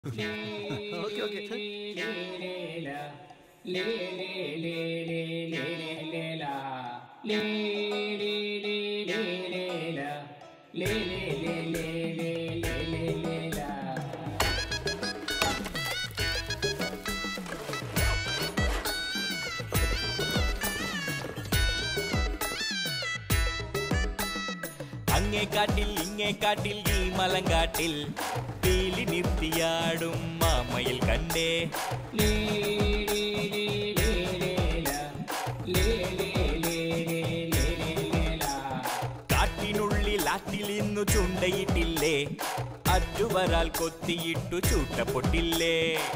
Okay okay അങ്ങേ കാട്ടിൽ ഇങ്ങേ കാട്ടിൽ ഈ മലങ്കാട്ടിൽ പീലി നിർത്തിയാടും മാമയിൽ കണ്ടേ കാട്ടിനുള്ളിൽ ആറ്റിലിന്നു ചുണ്ടയിട്ടില്ലേ അറ്റുവരാൽ കൊത്തിയിട്ടു ചൂട്ടപ്പൊട്ടില്ലേ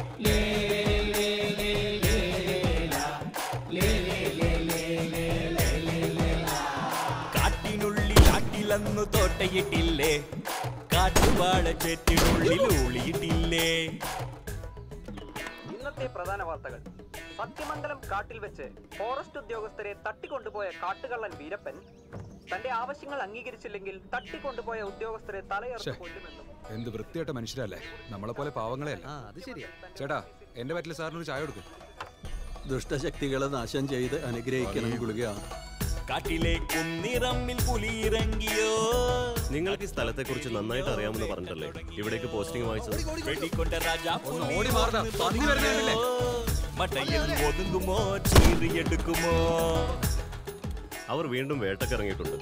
കാട്ടിനുള്ളിൽ ആട്ടിലന്നു തോട്ടയിട്ടില്ലേ കാട്ടുവാഴ ചെറ്റിനുള്ളിൽ ഊളിയിട്ടില്ലേ ഇന്നത്തെ പ്രധാന വാർത്തകൾ സത്യമംഗലം കാട്ടിൽ വെച്ച് ഫോറസ്റ്റ് ഉദ്യോഗസ്ഥരെ തട്ടിക്കൊണ്ടുപോയ കാട്ടുകള്ളൻ വീരപ്പൻ തന്റെ ആവശ്യങ്ങൾ അംഗീകരിച്ചില്ലെങ്കിൽ തട്ടിക്കൊണ്ടുപോയ ഉദ്യോഗസ്ഥരെ തലയറുത്ത് ശ്ശെ. കൊല്ലുമെന്നും എന്ത് വൃത്തിയായിട്ട മനുഷ്യരല്ലേ നമ്മളെ പോലെ പാവങ്ങളെ അല്ല ആ അത് ശരിയാ ചേട്ടാ എന്റെ പറ്റിൽ സാറിനൊരു ചായ കൊടുക്കും ദുഷ്ടശക്തികളെ നാശം ചെയ്ത് അനുഗ്രഹിക്കണം ഗുളിക കാട്ടിലെ കുന്നിറമ്മിൽ പുലിയിറങ്ങിയോ നിങ്ങൾക്ക് ഈ സ്ഥലത്തെക്കുറിച്ച് നന്നായിട്ട് അറിയാമെന്ന് പറഞ്ഞിട്ടല്ലേ ഇവിടേക്ക് പോസ്റ്റിംഗ് വാങ്ങിച്ചത് വെടിക്കൊണ്ട രാജാ ഒന്ന് ഓടി മാറടാ, പന്നി വരുന്നതല്ലേ? മട്ടയിൽ ഒതുങ്ങുമോ ചീറിയെടുക്കുമോ അവർ വീണ്ടും വേട്ടക്കിറങ്ങിയിട്ടുണ്ട്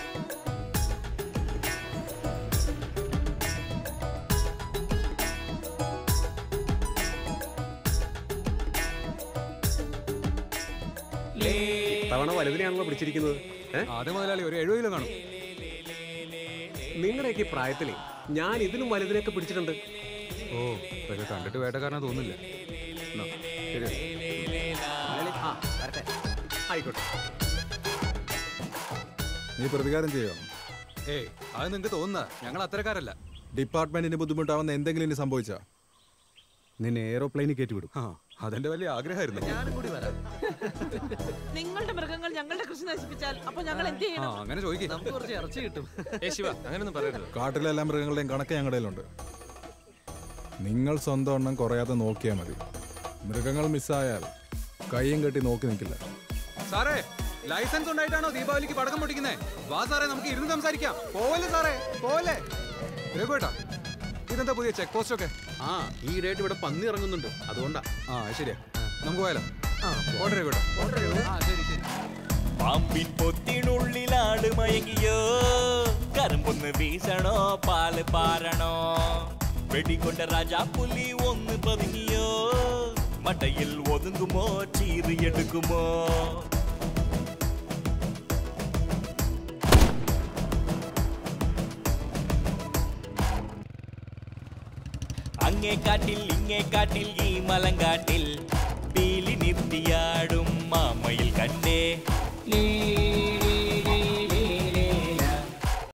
തവണ വലുതിനെയാണല്ലോ പിടിച്ചിരിക്കുന്നത് ഏ? ആദ്യ മുതലാളി ഒരു എഴുപത് കിലോ കാണും നിങ്ങളുടെയൊക്കെ ഈ പ്രായത്തിലേ ഞാൻ ഇതിലും വലുതിനെയൊക്കെ പിടിച്ചിട്ടുണ്ട് ഓ പക്ഷെ കണ്ടിട്ട് വേട്ടക്കാരനാ തോന്നില്ല എന്നാ, ശരി. ആ വരട്ടെ ആയിക്കോട്ടെ നീ പ്രതികാരം ചെയ്യോ ഏയ് അത് നിങ്ങക്ക് തോന്നുന്ന ഞങ്ങൾ അത്തരക്കാരല്ല ഡിപ്പാർട്ട്മെന്റിന് ബുദ്ധിമുട്ടാവുന്ന എന്തെങ്കിലും ഇനി സംഭവിച്ചാ നിന്നെ എയ്റോപ്ലെയിനിൽ കയറ്റിവിടും ആ അതെന്റെ വലിയ ആഗ്രഹമായിരുന്നു ഞാനും കൂടി വരാം നിങ്ങളുടെ മൃഗങ്ങൾ ഞങ്ങളുടെ കൃഷി നശിപ്പിച്ചാൽ അപ്പൊ ഞങ്ങൾ എന്ത് ആ ചെയ്യണം അങ്ങനെ ചോദിക്കും നമുക്ക് കുറച്ച് ഇറച്ചി കിട്ടും ശിവ അങ്ങനെയൊന്നും പറയരുത് കാട്ടിലെ എല്ലാ മൃഗങ്ങളുടെയും കണക്ക് ഞങ്ങളുടെ കയ്യിലുണ്ട് നിങ്ങൾ സ്വന്തം എണ്ണം കുറയാതെ നോക്കിയാൽ മതി മൃഗങ്ങൾ മിസ്സായാൽ കൈയും കെട്ടി നോക്കി നിൽക്കില്ല സാറേ ലൈസൻസ് ഉണ്ടായിട്ടാണോ ദീപാവലിക്ക് പടക്കം പൊട്ടിക്കുന്നേ വാ സാറേ നമുക്ക് ഇരുന്ന് സംസാരിക്കാം പോവല്ലേ സാറേ പോവല്ലേ രഘുവേട്ടാ ഇതെന്താ പുതിയ ചെക്ക് പോസ്റ്റ് ഒക്കെ ആ ഈ ഡേറ്റ് ഇവിടെ പന്നി ഇറങ്ങുന്നുണ്ട് അതുകൊണ്ടാ ആ അത് ശരിയാ നമുക്ക് പോയാലോ ഓർഡർ രഘുവേട്ടാ ആ ശരി ശരി പാമ്പിൻ പൊത്തിനുള്ളിലാട് മയങ്ങിയോ കരമ്പൊന്ന് വീശണോ പാല് പാരണോ വെടിക്കൊണ്ട രാജാ പുലി ഒന്ന് പതുങ്ങിയോ മട്ടയിൽ ഒതുങ്ങുമോ ചീറിയെടുക്കുമോ അങ്ങേ കാട്ടിൽ ഇങ്ങേ കാട്ടിൽ ഈ മലങ്കാട്ടിൽ